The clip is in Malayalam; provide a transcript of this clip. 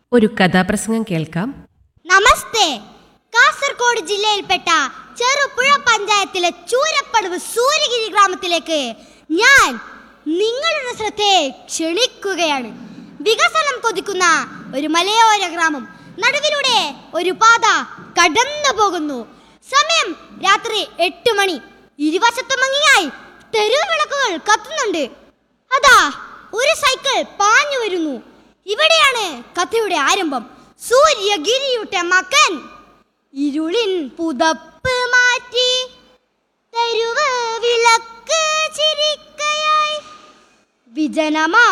ഒരു കഥാപ്രസംഗം കേൾക്കാം നമസ്തേ കാസർഗോഡ് ജില്ലയിൽപ്പെട്ട ചെറുപുഴ പഞ്ചായത്തിലെ ചൂരപ്പടവ് സൂര്യഗിരി ഗ്രാമത്തിലേക്ക് ഞാൻ നിങ്ങളുടെ ശ്രദ്ധയെ ക്ഷണിക്കുകയാണ് വികസനം കൊതിക്കുന്ന ഒരു മലയോര ഗ്രാമം നടുവിലൂടെ ഒരു പാത കടന്നു പോകുന്നു സമയം രാത്രി എട്ട് മണി ഇരുവശത്തും ഭംഗിയായി തെരുവ് വിളക്കുകൾ കത്തുന്നുണ്ട് അതാ ഒരു സൈക്കിൾ പാഞ്ഞു വരുന്നു ഇവിടെയാണ് കഥയുടെ ആരംഭം സൂര്യഗിരിയുടെ മകൻ ഇരുളിൻ പുതപ്പ് മാറ്റി തെരുവ് വിളക്ക് ചിരിക്കയായി വിജനമാ